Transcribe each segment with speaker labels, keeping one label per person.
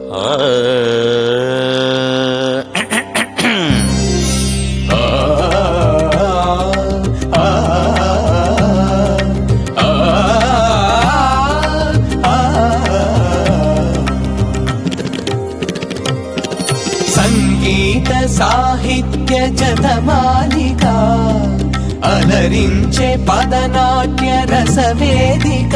Speaker 1: సంగీత సాహిత్య జతమాలిక అలరించే పదనాట్య రసవేదిక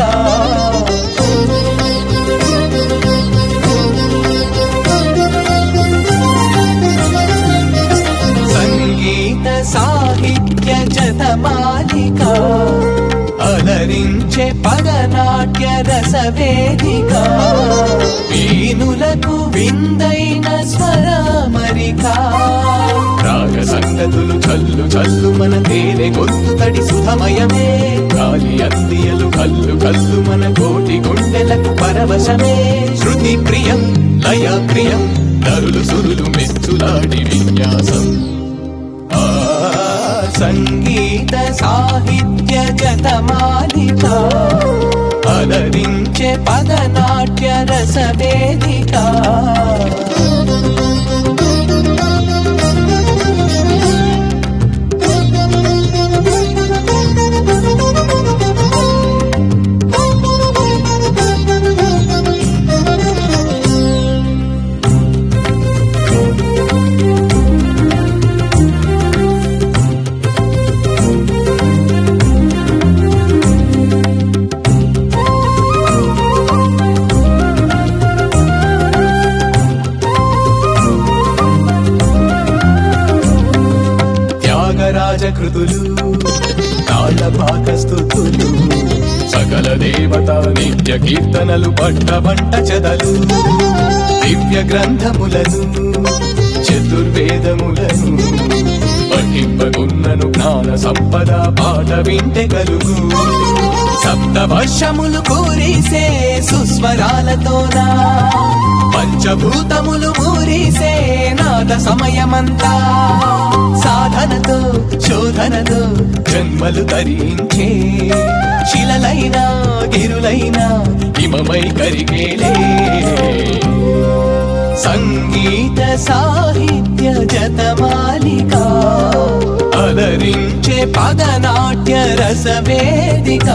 Speaker 1: సంగీత సాహిత్య జతమాలిక అలరించే పదనాట్య రసవేదిక వీణులకు విందైన స్వరమరిక రాగ సంగతులు చల్లు చల్లు మన తేనె గొంతు తడి సుధమయమే గాలి అందియలు కల్లు కల్లు మన కోటి గుండెలకు పరవశమే శృతి ప్రియం లయ ప్రియం నరులు సురులు మెచ్చులాడి విన్యాసం ఆ సంగీత సాహిత్య జతమాలిక అలరించే పదనాట్య రసవేదిక త్యాగరాజ కృతులు తాళపాక స్థుతులు సకల దేవత నిత్య కీర్తనలు పట్ట వంట చెదలు దివ్య గ్రంథములను చతుర్వేదములను పఠింపకున్నను జ్ఞాన సంపద పాట వింటే కలుగు సప్త వర్షములు కూరిసే సుస్వరాలతోనా పంచభూతములు మూరిసే నాద సమయమంతా సాధనతో శోధనతో జన్మలు తరించే శిలలైన గిరులైన హిమమై కరిగేలే సంగీత సాహిత్య జతమాలిక అలరించే పదనాట్య రసవేదిక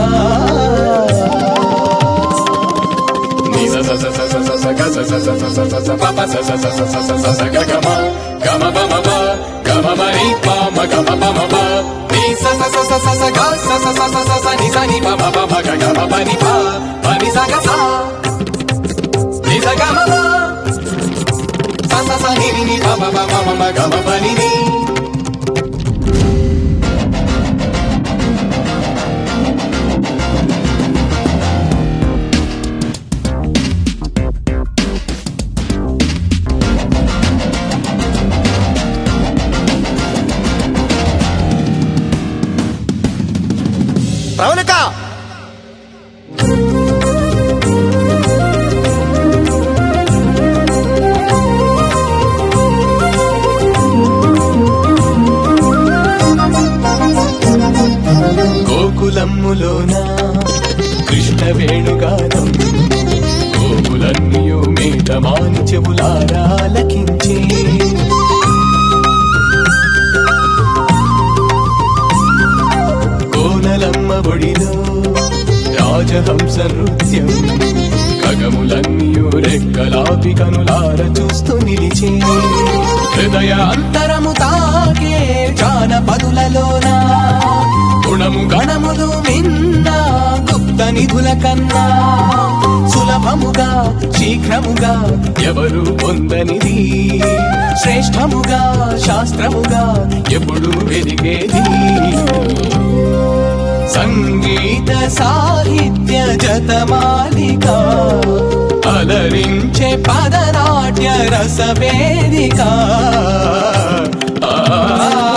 Speaker 2: ప్రవళిక
Speaker 1: గోకులమ్ములోన కృష్ణ వేణుగానం గోకులన్నయో మేటమాని చెవులారా లకించే కోనలమ్మ ఒడిలో రాజహంస నృత్యం ఖగములన్నయో రెక్కలాపి కనులార చూస్తూ నిలిచే హృదయ అంతరము తాకే జానపదులలోనా గుణము గణములు మిన్న గుప్త నిధుల కన్నా సులభముగా శీఘ్రముగా ఎవరు పొందనిది శ్రేష్టముగా శాస్త్రముగా ఎప్పుడు వెలిగేది సంగీత సాహిత్య జతమాలిక అలరించే పదనాట్య రసవేదిక ఆ